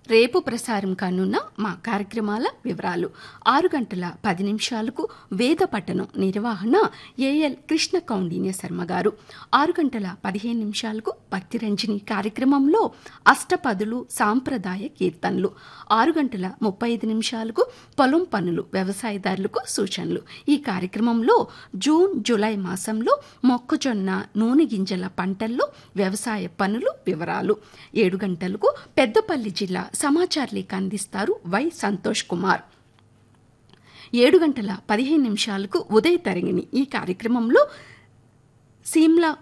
రేపు ప్రసారం కానున్న మా కార్యక్రమాల వివరాలు ఆరు గంటల పది నిమిషాలకు వేద పఠనం నిర్వహణ ఏఎల్ కృష్ణ కౌండిన్య శర్మ గారు ఆరు గంటల పదిహేను నిమిషాలకు భక్తిరంజని కార్యక్రమంలో అష్టపదులు సాంప్రదాయ కీర్తనలు ఆరు గంటల ముప్పై ఐదు నిమిషాలకు పొలం పనులు వ్యవసాయదారులకు సూచనలు ఈ కార్యక్రమంలో జూన్ జూలై మాసంలో మొక్కజొన్న నూనె గింజల పంటల్లో వ్యవసాయ పనులు వివరాలు ఏడు గంటలకు పెద్దపల్లి జిల్లా సమాచార లేఖ అందిస్తారు వై సంతోష్ కుమార్ ఏడు గంటల పదిహేను నిమిషాలకు ఉదయ తరంగిణి ఈ కార్యక్రమంలో సీమ్లా